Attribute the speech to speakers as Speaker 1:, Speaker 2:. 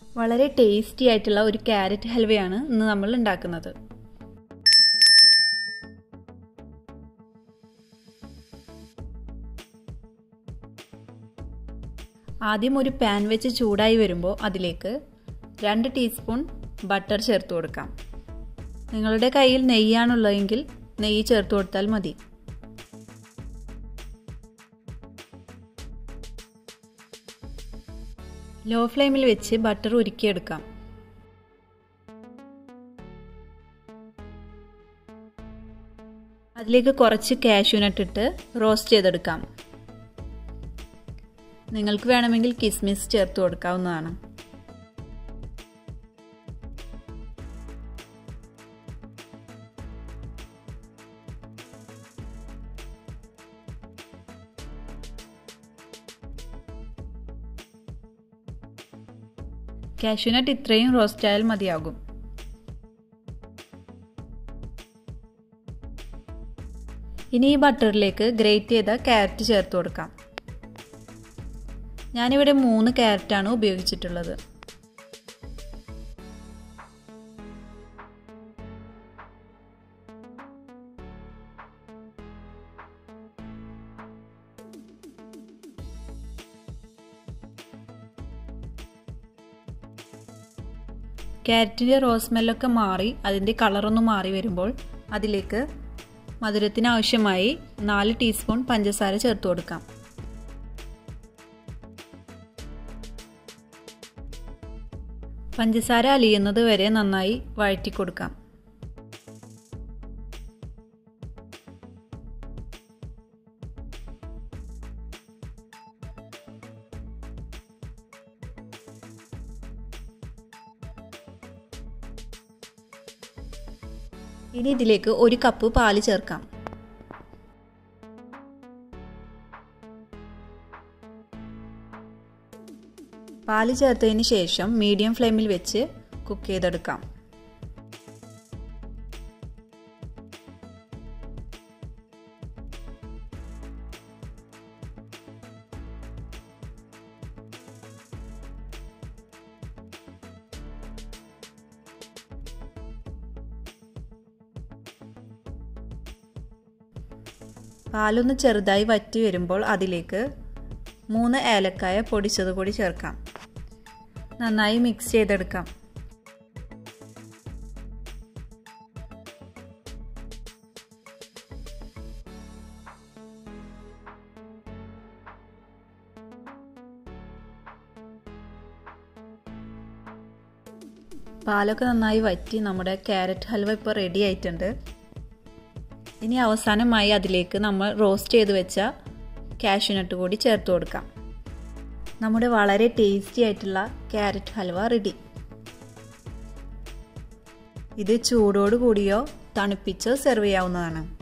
Speaker 1: വളരെ ടേസ്റ്റി ആയിട്ടുള്ള ഒരു ക്യാരറ്റ് ഹൽവയാണ് ഇന്ന് നമ്മൾ ഉണ്ടാക്കുന്നത് ആദ്യം ഒരു പാൻ വെച്ച് ചൂടായി വരുമ്പോൾ അതിലേക്ക് രണ്ട് ടീസ്പൂൺ ബട്ടർ ചേർത്ത് കൊടുക്കാം നിങ്ങളുടെ കയ്യിൽ നെയ്യാണുള്ളതെങ്കിൽ നെയ്യ് ചേർത്ത് കൊടുത്താൽ മതി ലോ ഫ്ലെയിമിൽ വെച്ച് ബട്ടർ ഉരുക്കിയെടുക്കാം അതിലേക്ക് കുറച്ച് കാഷ്യൂനട്ട് ഇട്ട് റോസ്റ്റ് ചെയ്തെടുക്കാം നിങ്ങൾക്ക് വേണമെങ്കിൽ കിസ്മിസ് ചേർത്ത് കൊടുക്കാവുന്നതാണ് കാഷ്യൂനട്ട് ഇത്രയും റോസ്റ്റ് ആയാൽ മതിയാകും ഇനി ഈ ബട്ടറിലേക്ക് ഗ്രേറ്റ് ചെയ്ത ക്യാരറ്റ് ചേർത്ത് കൊടുക്കാം ഞാനിവിടെ മൂന്ന് ക്യാരറ്റാണ് ഉപയോഗിച്ചിട്ടുള്ളത് ക്യാരറ്റിൻ്റെ റോസ്മെല്ലൊക്കെ മാറി അതിൻ്റെ കളറൊന്ന് മാറി വരുമ്പോൾ അതിലേക്ക് മധുരത്തിന് ആവശ്യമായി നാല് ടീസ്പൂൺ പഞ്ചസാര ചേർത്ത് കൊടുക്കാം പഞ്ചസാര അലിയുന്നത് വരെ നന്നായി വഴറ്റി കൊടുക്കാം ഇനി ഇതിലേക്ക് ഒരു കപ്പ് പാല് ചേർക്കാം പാല് ചേർത്തതിന് ശേഷം മീഡിയം ഫ്ലെയിമിൽ വെച്ച് കുക്ക് ചെയ്തെടുക്കാം പാലൊന്ന് ചെറുതായി വറ്റി വരുമ്പോൾ അതിലേക്ക് മൂന്ന് ഏലക്കായ പൊടിച്ചത് കൂടി ചേർക്കാം നന്നായി മിക്സ് ചെയ്തെടുക്കാം പാലൊക്കെ നന്നായി വറ്റി നമ്മുടെ ക്യാരറ്റ് ഹൽവ ഇപ്പോൾ റെഡി ആയിട്ടുണ്ട് ഇനി അവസാനമായി അതിലേക്ക് നമ്മൾ റോസ്റ്റ് ചെയ്ത് വെച്ച കാഷ്യൂനട്ട് കൂടി ചേർത്ത് കൊടുക്കാം നമ്മുടെ വളരെ ടേസ്റ്റി ആയിട്ടുള്ള ക്യാരറ്റ് ഹൽവ റെഡി ഇത് ചൂടോട് കൂടിയോ തണുപ്പിച്ചോ സെർവ് ചെയ്യാവുന്നതാണ്